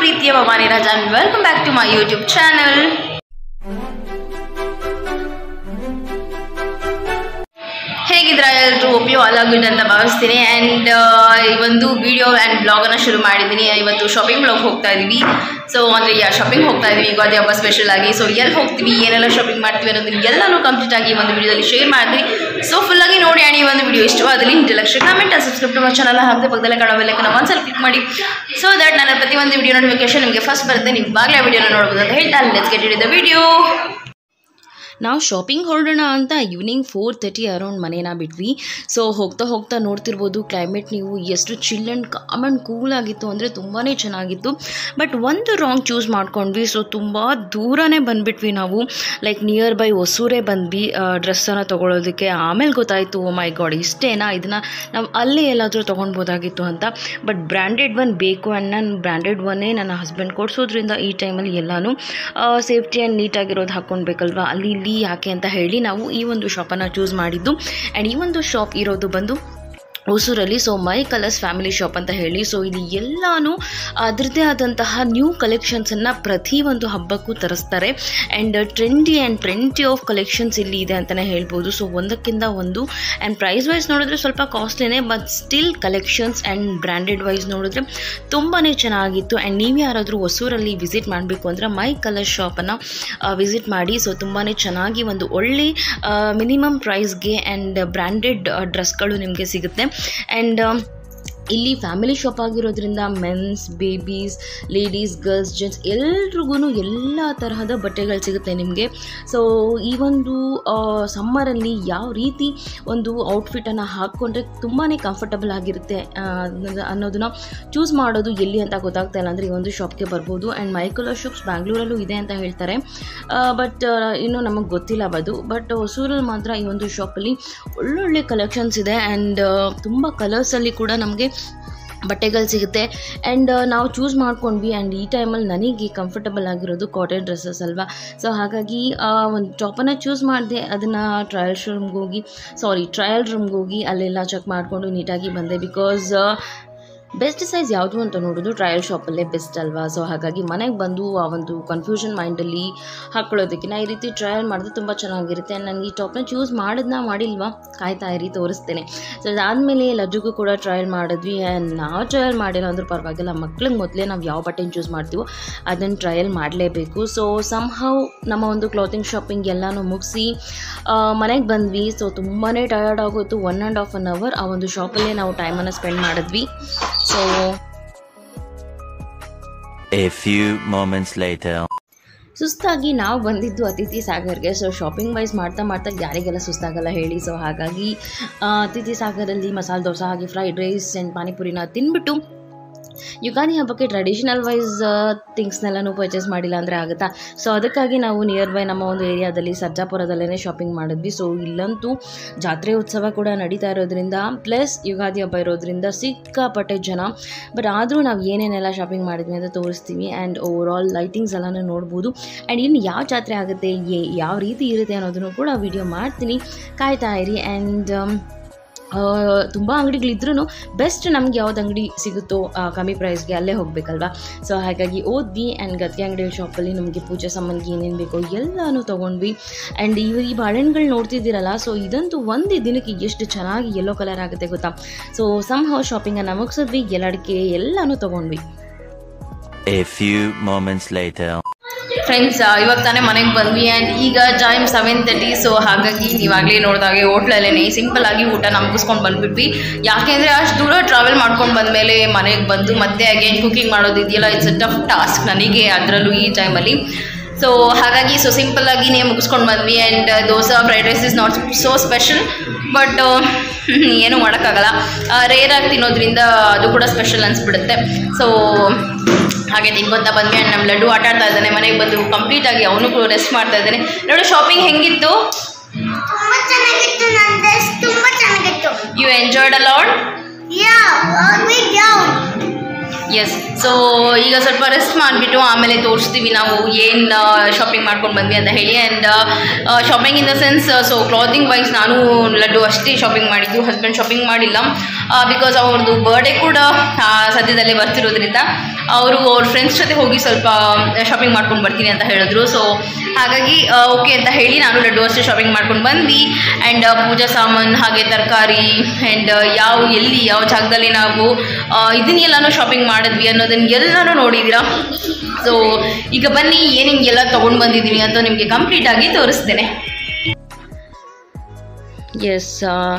ಪ್ರೀತಿಯ Bhavani Raj and welcome back to my YouTube channel ಹೇಗಿದ್ರ ಎಲ್ಲರೂ ಒಪ್ಪಿಯೋ ಅಲಾಗುಡ್ ಅಂತ ಭಾವಿಸ್ತೀನಿ ಆ್ಯಂಡ್ ಈ ಒಂದು ವಿಡಿಯೋ ಆ್ಯಂಡ್ ಬ್ಲಾಗನ್ನು ಶುರು ಮಾಡಿದ್ದೀನಿ ಇವತ್ತು ಶಾಪಿಂಗ್ ಬ್ಲಾಗ್ ಹೋಗ್ತಾ ಇದ್ದೀವಿ ಸೊ ಅಂದರೆ ಯಾ ಶಾಪಿಂಗ್ ಹೋಗ್ತಾ ಇದ್ದೀವಿ ಯುಗಾದಿ ಹಬ್ಬ ಸ್ಪೆಷಲ್ ಆಗಿ ಸೊ ಎಲ್ಲಿ ಹೋಗ್ತೀವಿ ಏನೆಲ್ಲ ಶಾಪಿಂಗ್ ಮಾಡ್ತೀವಿ ಅನ್ನೋದನ್ನ ಎಲ್ಲನೂ ಕಂಪ್ಲೀಟ್ ಆಗಿ ಈ ಒಂದು ವಿಡಿಯೋದಲ್ಲಿ ಶೇರ್ ಮಾಡ್ತೀವಿ ಸೊ ಫುಲ್ಲಾಗಿ ನೋಡಿ ಆ್ಯಂಡ್ ಈ ಒಂದು ವಿಡಿಯೋ ಇಷ್ಟವಾದಲ್ಲಿ ಲಕ್ಷ ಕಾಮೆಂಟ್ ಸಬ್ಸ್ಕ್ರೈಬ್ ಟು ಚಾನಲ್ ಹಾಕದೆ ಪಕ್ಕದಲ್ಲೇ ಕಾಣೋ ಬೆಲ್ಲಕ್ಕನ್ನು ಒಂದ್ಸಲ ಕ್ಲಿಕ್ ಮಾಡಿ ಸೊ ದಟ್ ನನ್ನ ಪ್ರತಿಯೊಂದು ವಿಡಿಯೋ ನೋಟಿಫಿಕೇಶನ್ ನಿಮಗೆ ಫಸ್ಟ್ ಬರುತ್ತೆ ನೀವು ಇವಾಗಲೇ ವಿಡಿಯೋನ ನೋಡ್ಬೋದು ಅಂತ ಹೇಳ್ತಾ let's get it the video ನಾವು ಶಾಪಿಂಗ್ ಹೊರಡೋಣ ಅಂತ ಈವ್ನಿಂಗ್ ಫೋರ್ ತರ್ಟಿ ಅರೌಂಡ್ ಮನೇನ ಬಿಟ್ವಿ ಸೊ ಹೋಗ್ತಾ ಹೋಗ್ತಾ ನೋಡ್ತಿರ್ಬೋದು ಕ್ಲೈಮೇಟ್ ನೀವು ಎಷ್ಟು chill and calm and cool ಆಗಿತ್ತು ಅಂದರೆ ತುಂಬಾ ಚೆನ್ನಾಗಿತ್ತು ಬಟ್ ಒಂದು ರಾಂಗ್ ಚೂಸ್ ಮಾಡ್ಕೊಂಡ್ವಿ ಸೊ ತುಂಬ ದೂರನೇ ಬಂದುಬಿಟ್ವಿ ನಾವು ಲೈಕ್ ನಿಯರ್ ಬೈ ಹೊಸೂರೇ ಬಂದ್ವಿ ಡ್ರೆಸ್ಸನ್ನು ತೊಗೊಳೋದಕ್ಕೆ ಆಮೇಲೆ ಗೊತ್ತಾಯಿತು ಓ ಮೈ ಗಾಡ್ ಇಷ್ಟೇನಾ ಇದನ್ನು ನಾವು ಅಲ್ಲೇ ಎಲ್ಲಾದರೂ ತೊಗೊಳ್ಬೋದಾಗಿತ್ತು ಅಂತ ಬಟ್ ಬ್ರ್ಯಾಂಡೆಡ್ ಒನ್ ಬೇಕು ಆ್ಯಂಡ್ ನಾನು ಬ್ರ್ಯಾಂಡೆಡ್ ಒನ್ನೇ ನನ್ನ ಹಸ್ಬೆಂಡ್ ಕೊಡಿಸೋದ್ರಿಂದ ಈ ಟೈಮಲ್ಲಿ ಎಲ್ಲನೂ ಸೇಫ್ಟಿ ಆ್ಯಂಡ್ ನೀಟಾಗಿರೋದು ಹಾಕ್ಕೊಳ್ಬೇಕಲ್ವ ಅಲ್ಲಿ ಇಲ್ಲಿ ಯಾಕೆ ಅಂತ ಹೇಳಿ ನಾವು ಈ ಒಂದು ಶಾಪನ್ನು ಚೂಸ್ ಮಾಡಿದ್ದು ಆ್ಯಂಡ್ ಈ ಒಂದು ಶಾಪ್ ಇರೋದು ಬಂದು ಹೊಸೂರಲ್ಲಿ so my colours family shop ಅಂತ ಹೇಳಿ ಸೊ ಇಲ್ಲಿ ಎಲ್ಲನೂ ಅದರದ್ದೇ ಆದಂತಹ ನ್ಯೂ ಕಲೆಕ್ಷನ್ಸನ್ನು ಪ್ರತಿಯೊಂದು ಹಬ್ಬಕ್ಕೂ ತರಿಸ್ತಾರೆ and trendy and trendy of collections ಇಲ್ಲಿ ಇದೆ ಅಂತಲೇ ಹೇಳ್ಬೋದು ಸೊ ಒಂದಕ್ಕಿಂತ ಒಂದು ಆ್ಯಂಡ್ ಪ್ರೈಸ್ ವೈಸ್ ನೋಡಿದ್ರೆ ಸ್ವಲ್ಪ ಕಾಸ್ಟ್ಲಿನೇ but still collections and branded wise ನೋಡಿದ್ರೆ ತುಂಬಾ ಚೆನ್ನಾಗಿತ್ತು ಆ್ಯಂಡ್ ನೀವು ಯಾರಾದರೂ ಹೊಸೂರಲ್ಲಿ ವಿಸಿಟ್ ಮಾಡಬೇಕು ಅಂದರೆ ಮೈ ಕಲರ್ ಶಾಪನ್ನು ವಿಸಿಟ್ ಮಾಡಿ ಸೊ ತುಂಬಾ ಚೆನ್ನಾಗಿ ಒಂದು ಒಳ್ಳೆ ಮಿನಿಮಮ್ ಪ್ರೈಸ್ಗೆ ಆ್ಯಂಡ್ ಬ್ರ್ಯಾಂಡೆಡ್ ಡ್ರೆಸ್ಗಳು ನಿಮಗೆ ಸಿಗುತ್ತೆ ಆ್ಯಂಡ್ ಇಲ್ಲಿ ಫ್ಯಾಮಿಲಿ ಶಾಪ್ ಆಗಿರೋದ್ರಿಂದ men's babies ladies girls gents ಎಲ್ರಿಗೂ ಎಲ್ಲ ತರಹದ ಬಟ್ಟೆಗಳು ಸಿಗುತ್ತೆ ನಿಮಗೆ ಸೊ ಈ ಒಂದು ಸಮ್ಮರಲ್ಲಿ ಯಾವ ರೀತಿ ಒಂದು ಔಟ್ಫಿಟನ್ನು ಹಾಕ್ಕೊಂಡ್ರೆ ತುಂಬಾ ಕಂಫರ್ಟಬಲ್ ಆಗಿರುತ್ತೆ ಅನ್ನೋದನ್ನ ಚೂಸ್ ಮಾಡೋದು ಎಲ್ಲಿ ಅಂತ ಗೊತ್ತಾಗ್ತಾ ಇಲ್ಲ ಅಂದರೆ ಈ ಒಂದು ಶಾಪ್ಗೆ ಬರ್ಬೋದು ಆ್ಯಂಡ್ ಮೈಕಲೋ ಶಾಪ್ಸ್ ಬ್ಯಾಂಗ್ಳೂರಲ್ಲೂ ಇದೆ ಅಂತ ಹೇಳ್ತಾರೆ ಬಟ್ ಇನ್ನೂ ನಮಗೆ ಗೊತ್ತಿಲ್ಲ ಅದು ಬಟ್ ಹೊಸೂರಲ್ಲಿ ಮಾತ್ರ ಈ ಒಂದು ಶಾಪಲ್ಲಿ ಒಳ್ಳೊಳ್ಳೆ ಕಲೆಕ್ಷನ್ಸ್ ಇದೆ ಆ್ಯಂಡ್ ತುಂಬ ಕಲರ್ಸಲ್ಲಿ ಕೂಡ ನಮಗೆ ಬಟ್ಟೆಗಳು ಸಿಗುತ್ತೆ ಆ್ಯಂಡ್ ನಾವು ಚೂಸ್ ಮಾಡ್ಕೊಂಡ್ವಿ ಆ್ಯಂಡ್ ಈ ಟೈಮಲ್ಲಿ ನನಗೆ ಕಂಫರ್ಟಬಲ್ ಆಗಿರೋದು ಕಾಟನ್ ಡ್ರೆಸ್ಸಸ್ ಅಲ್ವಾ ಸೊ ಹಾಗಾಗಿ ಒಂದು ಟಾಪನ್ನು ಚೂಸ್ ಮಾಡಿದೆ ಅದನ್ನು ಟ್ರಯಲ್ ರೂಮ್ಗೆ ಹೋಗಿ ಸಾರಿ ಟ್ರಯಲ್ ರೂಮ್ಗೆ ಹೋಗಿ ಅಲ್ಲೆಲ್ಲ ಚೆಕ್ ಮಾಡಿಕೊಂಡು ನೀಟಾಗಿ ಬಂದೆ ಬಿಕಾಸ್ ಬೆಸ್ಟ್ ಸೈಜ್ ಯಾವುದು ಅಂತ ನೋಡೋದು ಟ್ರಯಲ್ ಶಾಪಲ್ಲೇ ಬೆಸ್ಟ್ ಅಲ್ವಾ ಸೊ ಹಾಗಾಗಿ ಮನೆಗೆ ಬಂದು ಆ ಒಂದು ಕನ್ಫ್ಯೂಷನ್ ಮೈಂಡಲ್ಲಿ ಹಾಕ್ಕೊಳ್ಳೋದಕ್ಕಿಂತ ಈ ರೀತಿ ಟ್ರಯಲ್ ಮಾಡಿದ್ರೆ ತುಂಬ ಚೆನ್ನಾಗಿರುತ್ತೆ ನನಗೆ ಈ ಟಾಪ್ನ ಚೂಸ್ ಮಾಡಿದ್ನ ಮಾಡಿಲ್ವಾ ಕಾಯ್ತಾ ಇರಿ ತೋರಿಸ್ತೇನೆ ಸೊ ಅದಾದಮೇಲೆ ಲಜ್ಜುಗೂ ಕೂಡ ಟ್ರಯಲ್ ಮಾಡಿದ್ವಿ ಆ್ಯಂಡ್ ನಾವು ಟ್ರಯಲ್ ಮಾಡಿಲ್ಲ ಅಂದ್ರೂ ಪರವಾಗಿಲ್ಲ ಮಕ್ಳಿಗೆ ಮೊದಲೇ ನಾವು ಯಾವ ಬಟ್ಟೆನ ಚೂಸ್ ಮಾಡ್ತೀವೋ ಅದನ್ನು ಟ್ರಯಲ್ ಮಾಡಲೇಬೇಕು ಸೊ ಸಮ್ ಹೌ ನಮ್ಮ ಒಂದು ಕ್ಲಾತಿಂಗ್ ಶಾಪಿಂಗ್ ಎಲ್ಲನೂ ಮುಗಿಸಿ ಮನೆಗೆ ಬಂದ್ವಿ ಸೊ ತುಂಬಾ ಟಯರ್ಡ್ ಆಗೋಯ್ತು one and half an hour ಆ ಒಂದು ಶಾಪಲ್ಲೇ ನಾವು ಟೈಮನ್ನು ಸ್ಪೆಂಡ್ ಮಾಡಿದ್ವಿ so A few moments later. ಸುಸ್ತಾಗಿ ನಾವು ಬಂದಿದ್ದು ಅತಿಥಿ ಸಾಗರ್ಗೆ ಸೊ ಶಾಪಿಂಗ್ ವೈಸ್ ಮಾಡ್ತಾ ಮಾಡ್ತಾ ಯಾರಿಗೆಲ್ಲ ಸುಸ್ತಾಗಲ್ಲ ಹೇಳಿ ಸೊ ಹಾಗಾಗಿ ಅತಿಥಿ ಸಾಗರಲ್ಲಿ ಮಸಾಲೆ ದೋಸೆ ಹಾಗೆ ಫ್ರೈಡ್ ರೈಸ್ ಆ್ಯಂಡ್ ಪಾನಿಪುರಿನ ತಿನ್ಬಿಟ್ಟು ಯುಗಾದಿ ಹಬ್ಬಕ್ಕೆ ಟ್ರೆಡಿಷನಲ್ ವೈಸ್ ಥಿಂಗ್ಸ್ನೆಲ್ಲನೂ ಪರ್ಚೇಸ್ ಮಾಡಿಲ್ಲ ಅಂದರೆ ಆಗುತ್ತಾ ಸೊ ಅದಕ್ಕಾಗಿ ನಾವು ನಿಯರ್ ಬೈ ನಮ್ಮ ಒಂದು ಏರಿಯಾದಲ್ಲಿ ಸರ್ಜಾಪುರದಲ್ಲೇ ಶಾಪಿಂಗ್ ಮಾಡಿದ್ವಿ ಸೊ ಇಲ್ಲಂತೂ ಜಾತ್ರೆ ಉತ್ಸವ ಕೂಡ ನಡೀತಾ ಇರೋದ್ರಿಂದ ಪ್ಲಸ್ ಯುಗಾದಿ ಹಬ್ಬ ಇರೋದ್ರಿಂದ ಸಿಕ್ಕಾಪಟ್ಟೆ ಜನ ಬಟ್ ಆದರೂ ನಾವು ಏನೇನೆಲ್ಲ ಶಾಪಿಂಗ್ ಮಾಡಿದ್ವಿ ಅಂತ ತೋರಿಸ್ತೀವಿ ಆ್ಯಂಡ್ ಓವರ್ ಆಲ್ ಲೈಟಿಂಗ್ಸ್ ಎಲ್ಲನೂ ನೋಡ್ಬೋದು ಆ್ಯಂಡ್ ಇನ್ನು ಯಾವ ಜಾತ್ರೆ ಆಗುತ್ತೆ ಯಾವ ರೀತಿ ಇರುತ್ತೆ ಅನ್ನೋದನ್ನು ಕೂಡ ವಿಡಿಯೋ ಮಾಡ್ತೀನಿ ಕಾಯ್ತಾ ಇರಿ ಆ್ಯಂಡ್ ತುಂಬ ಅಂಗಡಿಗಳಿದ್ರೂ ಬೆಸ್ಟ್ ನಮ್ಗೆ ಯಾವ್ದು ಅಂಗಡಿ ಸಿಗುತ್ತೋ ಕಮ್ಮಿ ಪ್ರೈಸ್ಗೆ ಅಲ್ಲೇ ಹೋಗಬೇಕಲ್ವಾ ಸೊ ಹಾಗಾಗಿ ಓದ್ವಿ ಆ್ಯಂಡ್ ಗದ್ಗೆ ಅಂಗಡಿ ಶಾಪಲ್ಲಿ ನಮಗೆ ಪೂಜೆ ಸಂಬಂಧಿಗೆ ಏನೇನು ಬೇಕೋ ಎಲ್ಲನೂ ತೊಗೊಂಡ್ವಿ ಆ್ಯಂಡ್ ಇವ ಈ ಬಾಳೆಹಣ್ಣುಗಳು ನೋಡ್ತಿದ್ದೀರಲ್ಲ ಸೊ ಇದಂತೂ ಒಂದು ದಿನಕ್ಕೆ ಎಷ್ಟು ಚೆನ್ನಾಗಿ ಯೆಲ್ಲೋ ಕಲರ್ ಆಗುತ್ತೆ ಗೊತ್ತಾ ಸೊ ಸಮ್ ಹೌ ಶಾಪಿಂಗನ್ನು ಮುಗಿಸಿದ್ವಿ ಎಲ್ಲಡಿಕೆ ಎಲ್ಲನೂ ತೊಗೊಂಡ್ವಿ A few moments later. Friends ಇವಾಗ ತಾನೇ ಮನೆಗೆ ಬಂದ್ವಿ ಆ್ಯಂಡ್ ಈಗ ಟೈಮ್ ಸೆವೆನ್ ತರ್ಟಿ ಸೊ ಹಾಗಾಗಿ ನೀವಾಗಲೇ ನೋಡಿದಾಗೆ ಹೋಟ್ಲಲ್ಲೇ ಸಿಂಪಲ್ ಆಗಿ ಊಟನ ಮುಗಿಸ್ಕೊಂಡು ಬಂದ್ಬಿಟ್ವಿ ಯಾಕೆಂದರೆ ಅಷ್ಟು ದೂರ ಟ್ರಾವೆಲ್ ಮಾಡ್ಕೊಂಡು ಬಂದಮೇಲೆ ಮನೆಗೆ ಬಂದು ಮತ್ತೆ ಅಗೇನ್ ಕುಕಿಂಗ್ ಮಾಡೋದಿದೆಯಲ್ಲ ಇಟ್ಸ್ ಅ ಟಫ್ ಟಾಸ್ಕ್ ನನಗೆ ಅದರಲ್ಲೂ ಈ ಟೈಮಲ್ಲಿ ಸೊ ಹಾಗಾಗಿ ಸೊ ಸಿಂಪಲ್ ಆಗಿನೇ ಮುಗಿಸ್ಕೊಂಡು ಬಂದ್ವಿ and dosa fried rice is not so special but ಏನೂ ಮಾಡೋಕ್ಕಾಗಲ್ಲ ರೇರ್ ಆಗಿ ತಿನ್ನೋದ್ರಿಂದ ಅದು ಕೂಡ ಸ್ಪೆಷಲ್ ಅನಿಸ್ಬಿಡುತ್ತೆ ಸೊ ಹಾಗೆ ತಿನ್ಕೊತಾ ಬಂದ್ವಿ ಆ್ಯಂಡ್ ನಮ್ಮ ಲಡ್ಡು ಆಟ ಆಡ್ತಾ ಇದ್ದಾನೆ ಮನೆಗೆ ಬಂದು ಕಂಪ್ಲೀಟ್ ಆಗಿ ಅವನು ಕೂಡ ರೆಸ್ಟ್ ಮಾಡ್ತಾ ಇದ್ದಾನೆ ನೋಡು ಶಾಪಿಂಗ್ ಹೆಂಗಿತ್ತು ತುಂಬಾ ಚೆನ್ನಾಗಿತ್ತು ನನ್ನ ಡ್ರೆಸ್ ತುಂಬಾ ಚೆನ್ನಾಗಿತ್ತು you enjoyed a lot yeah all me down yes so ಈಗ ಸ್ವಲ್ಪ ರೆಸ್ಟ್ ಮಾಡಿಬಿಟ್ಟು ಆಮೇಲೆ ತೋರಿಸ್ತೀವಿ ನಾವು ಏನು ಶಾಪಿಂಗ್ ಮಾಡ್ಕೊಂಡು ಬಂದ್ವಿ ಅಂತ ಹೇಳಿ and shopping in the sense so clothing wise ನಾನು ಲಡ್ಡು ಅಷ್ಟೇ ಶಾಪಿಂಗ್ ಮಾಡಿದ್ದು ಹಸ್ಬೆಂಡ್ ಶಾಪಿಂಗ್ ಮಾಡಿಲ್ಲ ಬಿಕಾಸ್ ಅವ್ರದ್ದು ಬರ್ಡೇ ಕೂಡ ಆ, ಸದ್ಯದಲ್ಲೇ ಬರ್ತಿರೋದ್ರಿಂದ ಅವರು ಅವ್ರ ಫ್ರೆಂಡ್ಸ್ ಜೊತೆ ಹೋಗಿ ಸ್ವಲ್ಪ ಶಾಪಿಂಗ್ ಮಾಡ್ಕೊಂಡು ಬರ್ತೀನಿ ಅಂತ ಹೇಳಿದ್ರು ಸೊ ಹಾಗಾಗಿ ಓಕೆ ಅಂತ ಹೇಳಿ ನಾನು ಲಡ್ಡು ಅಷ್ಟೇ ಶಾಪಿಂಗ್ ಮಾಡ್ಕೊಂಡು ಬಂದ್ವಿ ಆ್ಯಂಡ್ ಪೂಜಾ ಸಾಮಾನು ಹಾಗೆ ತರಕಾರಿ ಆ್ಯಂಡ್ ಯಾವ ಎಲ್ಲಿ ಯಾವ ಜಾಗದಲ್ಲಿ ನಾವು ಆ, ಇದನ್ನೆಲ್ಲನೂ ಶಾಪಿಂಗ್ ಮಾಡಿದ್ವಿ ಅನ್ನೋದನ್ನ ಎಲ್ಲನೂ ನೋಡಿದ್ದೀರಾ ಸೊ ಈಗ ಬನ್ನಿ ಏನೇನು ಎಲ್ಲ ತೊಗೊಂಡು ಬಂದಿದ್ದೀವಿ ಅಂತ ನಿಮಗೆ ಕಂಪ್ಲೀಟಾಗಿ ತೋರಿಸ್ತೇನೆ ಎಸ್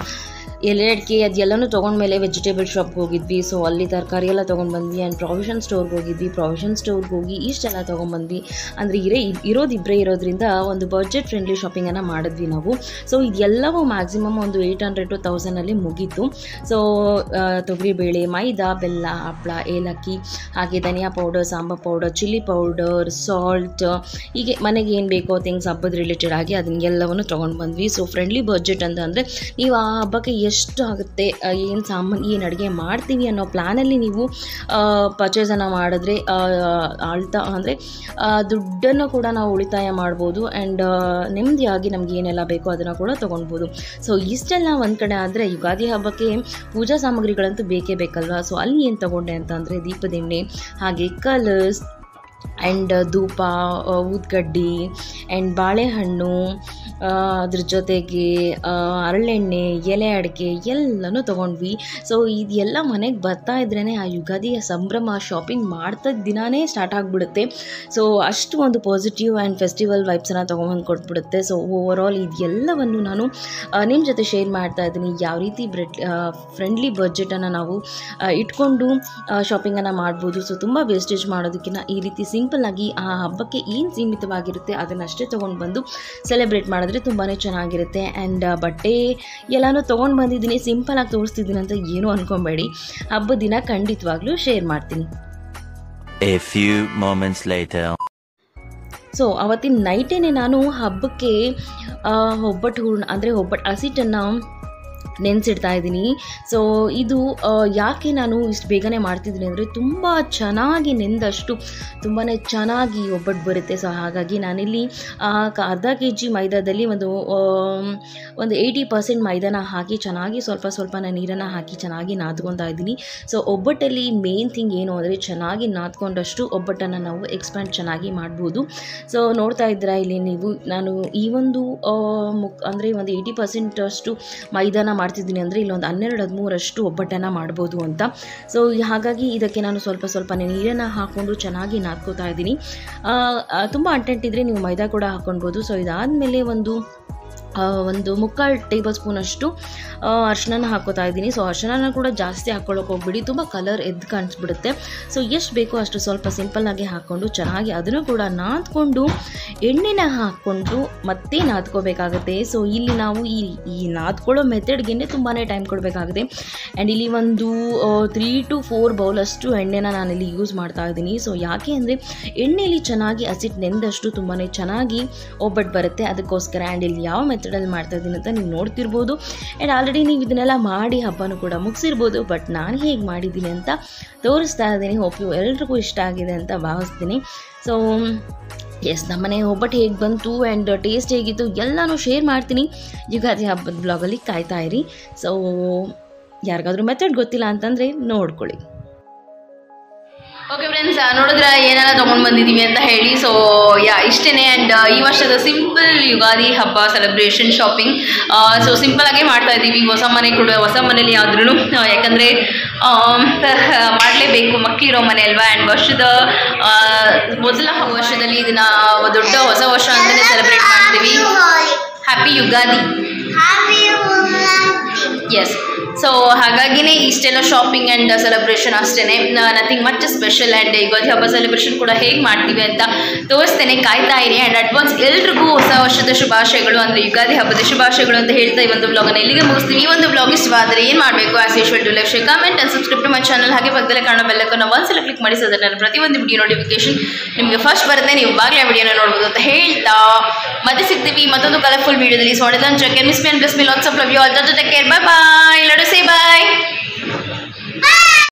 ಎಲೆ ಅಡಿಕೆ ಅದೆಲ್ಲನೂ ತೊಗೊಂಡ್ಮೇಲೆ ವೆಜಿಟೇಬಲ್ ಶಾಪ್ಗೆ ಹೋಗಿದ್ವಿ ಸೊ ಅಲ್ಲಿ ತರಕಾರಿ ಎಲ್ಲ ತೊಗೊಂಡು ಬಂದ್ವಿ ಆ್ಯಂಡ್ ಪ್ರಾವಿಷನ್ ಸ್ಟೋರ್ಗೆ ಹೋಗಿದ್ವಿ ಪ್ರಾವಿಷನ್ ಸ್ಟೋರ್ಗೆ ಹೋಗಿ ಇಷ್ಟೆಲ್ಲ ತೊಗೊಂಬಂದ್ವಿ ಅಂದರೆ ಇರೇ ಇರೋದು ಇಬ್ಬರೇ ಇರೋದ್ರಿಂದ ಒಂದು ಬಜೆಟ್ ಫ್ರೆಂಡ್ಲಿ ಶಾಪಿಂಗನ್ನು ಮಾಡಿದ್ವಿ ನಾವು ಸೊ ಇದೆಲ್ಲವೂ ಮ್ಯಾಕ್ಸಿಮಮ್ ಒಂದು ಏಯ್ಟ್ ಹಂಡ್ರೆಡ್ ಟು ತೌಸಂಡಲ್ಲಿ ಮುಗೀತು ಸೊ ತೊಗರಿಬೇಳೆ ಮೈದಾ ಬೆಲ್ಲ ಹಪ್ಪಳ ಏಲಕ್ಕಿ ಹಾಗೆ ಧನಿಯಾ powder sambar powder chilli powder salt ಹೀಗೆ ಮನೆಗೆ ಏನು ಬೇಕೋ ಥಿಂಗ್ಸ್ ಹಬ್ಬದ ರಿಲೇಟೆಡ್ ಆಗಿ ಅದನ್ನೆಲ್ಲವನ್ನು ತೊಗೊಂಡು ಬಂದ್ವಿ ಸೊ ಫ್ರೆಂಡ್ಲಿ ಬಜೆಟ್ ಅಂತ ಅಂದರೆ ನೀವು ಆ ಹಬ್ಬಕ್ಕೆ ಎಷ್ಟು ಆಗುತ್ತೆ ಏನು ಸಾಮಾನು ಏನು ಅಡುಗೆ ಮಾಡ್ತೀವಿ ಅನ್ನೋ ಪ್ಲ್ಯಾನಲ್ಲಿ ನೀವು ಪರ್ಚೇಸನ್ನು ಮಾಡಿದ್ರೆ ಆ, ಆಳ್ತಾ ಅಂದರೆ ದುಡ್ಡನ್ನು ಕೂಡ ನಾವು ಉಳಿತಾಯ ಮಾಡ್ಬೋದು ಆ್ಯಂಡ್ ನೆಮ್ಮದಿಯಾಗಿ ನಮ್ಗೆ ಏನೆಲ್ಲ ಬೇಕೋ ಅದನ್ನು ಕೂಡ ತೊಗೊಳ್ಬೋದು ಸೊ ಇಷ್ಟೆಲ್ಲ ಒಂದು ಕಡೆ ಆದರೆ ಯುಗಾದಿ ಹಬ್ಬಕ್ಕೆ ಪೂಜಾ ಸಾಮಗ್ರಿಗಳಂತೂ ಬೇಕೇ ಬೇಕಲ್ವಾ ಸೊ ಅಲ್ಲಿ ಏನು ತೊಗೊಂಡೆ ಅಂತ ಅಂದರೆ ದೀಪದೆಣ್ಣೆ ಹಾಗೆ ಕಲರ್ಸ್ ಆ್ಯಂಡ್ ಧೂಪ ಆ, ಊದ್ಕಡ್ಡಿ ಆ್ಯಂಡ್ ಬಾಳೆಹಣ್ಣು ಆ, ಅದ್ರ ಜೊತೆಗೆ ಆ, ಹರಳೆಣ್ಣೆ ಎಲೆ ಅಡಿಕೆ ಎಲ್ಲನೂ ತೊಗೊಂಡ್ವಿ ಸೊ ಇದೆಲ್ಲ ಮನೆಗೆ ಬರ್ತಾ ಇದ್ರೇ ಆ ಯುಗಾದಿಯ ಸಂಭ್ರಮ ಶಾಪಿಂಗ್ ಮಾಡ್ತಾ ದಿನಾನೇ ಸ್ಟಾರ್ಟ್ ಆಗಿಬಿಡುತ್ತೆ ಸೊ ಅಷ್ಟು ಒಂದು ಪಾಸಿಟಿವ್ ಆ್ಯಂಡ್ ಫೆಸ್ಟಿವಲ್ ವೈಬ್ಸನ್ನು ತೊಗೊಂಬಂದು ಕೊಟ್ಬಿಡುತ್ತೆ ಸೊ ಓವರ್ ಆಲ್ ಇದೆಲ್ಲವನ್ನು ನಾನು ನಿಮ್ಮ ಜೊತೆ ಶೇರ್ ಮಾಡ್ತಾ ಇದ್ದೀನಿ ಯಾವ ರೀತಿ ಬ್ರೆಡ್ ಫ್ರೆಂಡ್ಲಿ ಬಜೆಟನ್ನು ನಾವು ಆ, ಇಟ್ಕೊಂಡು ಶಾಪಿಂಗನ್ನು ಮಾಡ್ಬೋದು ಸೊ ತುಂಬ ವೇಸ್ಟೇಜ್ ಮಾಡೋದಕ್ಕಿಂತ ಈ ರೀತಿ ಸಿಂಪಲ್ಲಾಗಿ ಆ ಹಬ್ಬಕ್ಕೆ ಏನು ಸೀಮಿತವಾಗಿರುತ್ತೆ ಅದನ್ನಷ್ಟೇ ತೊಗೊಂಡು ಬಂದು ಸೆಲೆಬ್ರೇಟ್ ಮಾಡಿದ್ರೆ ತುಂಬಾ ಚೆನ್ನಾಗಿರುತ್ತೆ ಆ್ಯಂಡ್ ಬಟ್ಟೆ ಎಲ್ಲನೂ ತೊಗೊಂಡು ಬಂದಿದ್ದೀನಿ ಸಿಂಪಲಾಗಿ ತೋರಿಸ್ತಿದ್ದೀನಿ ಅಂತ ಏನೂ ಅಂದ್ಕೊಬೇಡಿ ಹಬ್ಬದ ದಿನ ಖಂಡಿತವಾಗ್ಲೂ ಶೇರ್ ಮಾಡ್ತೀನಿ A few moments later. So ಅವತ್ತಿನ ನೈಟೇನೆ ನಾನು ಹಬ್ಬಕ್ಕೆ ಆ, ಒಬ್ಬಟ್ಟು ಹೂರ್ಣ ಅಂದರೆ ಒಬ್ಬಟ್ಟು ಹಸಿಟ್ಟನ್ನು ನೆನೆಸಿಡ್ತಾ ಇದ್ದೀನಿ ಸೊ ಇದು ಆ, ಯಾಕೆ ನಾನು ಇಷ್ಟು ಬೇಗನೆ ಮಾಡ್ತಿದ್ದೀನಿ ಅಂದರೆ ತುಂಬ ಚೆನ್ನಾಗಿ ನೆಂದಷ್ಟು ತುಂಬಾ ಚೆನ್ನಾಗಿ ಒಬ್ಬಟ್ಟು ಬರುತ್ತೆ ಸೊ ಹಾಗಾಗಿ ನಾನಿಲ್ಲಿ ಆ, ಕ- ಅರ್ಧ ಕೆ ಜಿ ಮೈದಾದಲ್ಲಿ ಒಂದು ಆಮ್, ಒಂದು ಏಯ್ಟಿ ಪರ್ಸೆಂಟ್ ಮೈದಾನ ಹಾಕಿ ಚೆನ್ನಾಗಿ ಸ್ವಲ್ಪ ಸ್ವಲ್ಪ ನಾನು ನೀರನ್ನು ಹಾಕಿ ಚೆನ್ನಾಗಿ ನಾದ್ಕೊತಾ ಇದ್ದೀನಿ ಸೊ ಒಬ್ಬಟ್ಟಲ್ಲಿ ಮೇನ್ ಥಿಂಗ್ ಏನು ಅಂದರೆ ಚೆನ್ನಾಗಿ ನಾದ್ಕೊಂಡಷ್ಟು ಒಬ್ಬಟ್ಟನ್ನು ನಾವು ಎಕ್ಸ್ಪ್ಯಾಂಡ್ ಚೆನ್ನಾಗಿ ಮಾಡ್ಬೋದು ಸೊ ನೋಡ್ತಾ ಇದ್ದೀರಾ ಇಲ್ಲಿ ನೀವು ನಾನು ಈ ಒಂದು ಆ, ಮುಕ್ ಅಂದರೆ ಒಂದು ಏಯ್ಟಿ ಪರ್ಸೆಂಟ್ ಅಷ್ಟು ಮೈದಾನ ಮಾಡ್ತಿದ್ದೀನಿ ಅಂದರೆ ಇಲ್ಲೊಂದು ಹನ್ನೆರಡು ಹದಿಮೂರಷ್ಟು ಒಬ್ಬಟ್ಟನ್ನು ಮಾಡ್ಬೋದು ಅಂತ ಸೊ ಹಾಗಾಗಿ ಇದಕ್ಕೆ ನಾನು ಸ್ವಲ್ಪ ಸ್ವಲ್ಪ ನೀರನ್ನು ಹಾಕ್ಕೊಂಡು ಚೆನ್ನಾಗಿ ನಾದ್ಕೋತಾ ಇದ್ದೀನಿ ತುಂಬ ಅಂಟೆಂಟಿದ್ರೆ ನೀವು ಮೈದಾ ಕೂಡ ಹಾಕ್ಕೊಳ್ಬೋದು ಸೊ ಇದಾದಮೇಲೆ ಒಂದು ಆ, ಒಂದು ಮುಕ್ಕಾಲು ಟೇಬಲ್ ಸ್ಪೂನಷ್ಟು ಅರ್ಶಿನ ಹಾಕೋತಾ ಇದ್ದೀನಿ ಸೊ ಅರ್ಶಿನ ಕೂಡ ಜಾಸ್ತಿ ಹಾಕ್ಕೊಳ್ಳೋಕೆ ಹೋಗ್ಬಿಡಿ ತುಂಬ ಕಲರ್ ಎದ್ದು ಕಾಣಿಸ್ಬಿಡುತ್ತೆ ಸೊ ಎಷ್ಟು ಬೇಕೋ ಅಷ್ಟು ಸ್ವಲ್ಪ ಸಿಂಪಲ್ಲಾಗಿ ಹಾಕ್ಕೊಂಡು ಚೆನ್ನಾಗಿ ಅದನ್ನು ಕೂಡ ನಾದ್ಕೊಂಡು ಎಣ್ಣೆನ ಹಾಕ್ಕೊಂಡು ಮತ್ತೆ ನಾದ್ಕೋಬೇಕಾಗುತ್ತೆ ಸೊ ಇಲ್ಲಿ ನಾವು ಈ ಈ ನಾದ್ಕೊಳ್ಳೋ ಮೆಥಡ್ಗೆ ತುಂಬಾ ಟೈಮ್ ಕೊಡಬೇಕಾಗುತ್ತೆ ಆ್ಯಂಡ್ ಇಲ್ಲಿ ಒಂದು ತ್ರೀ ಟು ಫೋರ್ ಬೌಲಷ್ಟು ಎಣ್ಣೆನ ನಾನಿಲ್ಲಿ ಯೂಸ್ ಮಾಡ್ತಾ ಇದ್ದೀನಿ ಸೊ ಯಾಕೆ ಅಂದರೆ ಎಣ್ಣೆಯಲ್ಲಿ ಚೆನ್ನಾಗಿ ಹಸಿಟ್ಟು ನೆಂದಷ್ಟು ತುಂಬಾ ಚೆನ್ನಾಗಿ ಒಬ್ಬಟ್ಟು ಬರುತ್ತೆ ಅದಕ್ಕೋಸ್ಕರ ಆ್ಯಂಡ್ ಇಲ್ಲಿ ಯಾವ ಮೆಥಡಲ್ಲಿ ಮಾಡ್ತಾ ಇದ್ದೀನಿ ಅಂತ ನೀವು ನೋಡ್ತಿರ್ಬೋದು ಆ್ಯಂಡ್ ಆಲ್ರೆಡಿ ನೀವು ಇದನ್ನೆಲ್ಲ ಮಾಡಿ ಹಬ್ಬನೂ ಕೂಡ ಮುಗಿಸಿರ್ಬೋದು ಬಟ್ ನಾನು ಹೇಗೆ ಮಾಡಿದ್ದೀನಿ ಅಂತ ತೋರಿಸ್ತಾ ಇದ್ದೀನಿ ಹೋಪ್ ಯು ಎಲ್ರಿಗೂ ಇಷ್ಟ ಆಗಿದೆ ಅಂತ ಭಾವಿಸ್ತೀನಿ ಸೊ ಎಸ್ ನಮ್ಮನೆ ಒಬ್ಬಟ್ಟು ಹೇಗೆ ಬಂತು ಆ್ಯಂಡ್ ಟೇಸ್ಟ್ ಹೇಗಿತ್ತು ಎಲ್ಲನೂ ಶೇರ್ ಮಾಡ್ತೀನಿ ಯುಗಾದಿ ಹಬ್ಬದ ಬ್ಲಾಗಲ್ಲಿ ಕಾಯ್ತಾ ಇರಿ ಸೊ ಯಾರಿಗಾದ್ರೂ ಮೆಥಡ್ ಗೊತ್ತಿಲ್ಲ ಅಂತಂದರೆ ನೋಡ್ಕೊಳ್ಳಿ ಓಕೆ ಫ್ರೆಂಡ್ಸ್ ನೋಡಿದ್ರ ಏನೆಲ್ಲ ತೊಗೊಂಡು ಬಂದಿದ್ದೀವಿ ಅಂತ ಹೇಳಿ ಸೊ ಯಾ ಇಷ್ಟೇ ಆ್ಯಂಡ್ ಈ ವರ್ಷದ ಸಿಂಪಲ್ ಯುಗಾದಿ ಹಬ್ಬ ಸೆಲೆಬ್ರೇಷನ್ ಶಾಪಿಂಗ್ ಸೊ ಸಿಂಪಲಾಗೇ ಮಾಡ್ತಾ ಇದ್ದೀವಿ ಹೊಸ ಮನೆ ಕೂಡ ಹೊಸ ಮನೇಲಿ ಆದ್ರೂ ಯಾಕಂದರೆ ಮಾಡಲೇಬೇಕು ಮಕ್ಕಳಿರೋ ಮನೆ ಅಲ್ವಾ ಆ್ಯಂಡ್ ವರ್ಷದ ಆ, ಮೊದಲ ವರ್ಷದಲ್ಲಿ ಇದನ್ನ ದೊಡ್ಡ ಹೊಸ ವರ್ಷ ಅಂತಲೇ ಸೆಲೆಬ್ರೇಟ್ ಮಾಡ್ತೀವಿ happy Ugadi Happy yes so ಹಾಗಾಗಿನೇ ಇಷ್ಟೆಲ್ಲ ಶಾಪಿಂಗ್ ಆ್ಯಂಡ್ ಸೆಲೆಬ್ರೇಷನ್ ಅಷ್ಟೇ nothing much special and Ugadi ಹಬ್ಬ ಸೆಲೆಬ್ರೇಷನ್ ಕೂಡ ಹೇಗೆ ಮಾಡ್ತೀವಿ ಅಂತ ತೋರಿಸ್ತೇನೆ ಕಾಯ್ತಾ ಇರಿ ಆ್ಯಂಡ್ ಅಡ್ವಾನ್ಸ್ ಎಲ್ರಿಗೂ ಹೊಸ ವರ್ಷದ ಶುಭಾಶಯಗಳು ಅಂದರೆ ಯುಗಾದಿ ಹಬ್ಬದ ಶುಭಾಶಯಗಳು ಅಂತ ಹೇಳ್ತಾ ಈ ಒಂದು ಬ್ಲಾಗನ್ನು ಎಲ್ಲಿಗೆ ಮುಗಿಸ್ತೀವಿ ಈ ಒಂದು ಬ್ಲಾಗ್ ಇಷ್ಟವಾದರೆ ಏನು ಮಾಡಬೇಕು as usual to like share comment and subscribe to my channel ಹಾಗೆ ಪಕ್ಕದಲ್ಲೇ ಕಾಣೋ ಬೆಲ್ಲಕ್ಕನ್ನು ಒಂದ್ಸಲ ಕ್ಲಿಕ್ ಮಾಡಿ ಸೊ ನನ್ನ ಪ್ರತಿಯೊಂದು ವಿಡಿಯೋ ನೋಟಿಫಿಕೇಶನ್ ನಿಮಗೆ ಫಸ್ಟ್ ಬರುತ್ತೆ ನೀವು ಬಾಗ್ಲೇ ವಿಡಿಯೋನ ನೋಡ್ಬೋದು ಅಂತ ಹೇಳ್ತಾ ಮತ್ತೆ ಸಿಗ್ತೀವಿ ಮತ್ತೊಂದು ಕಲರ್ಫುಲ್ ವಿಡಿಯೋದಲ್ಲಿ so check miss miss me lots of love you all take care bye by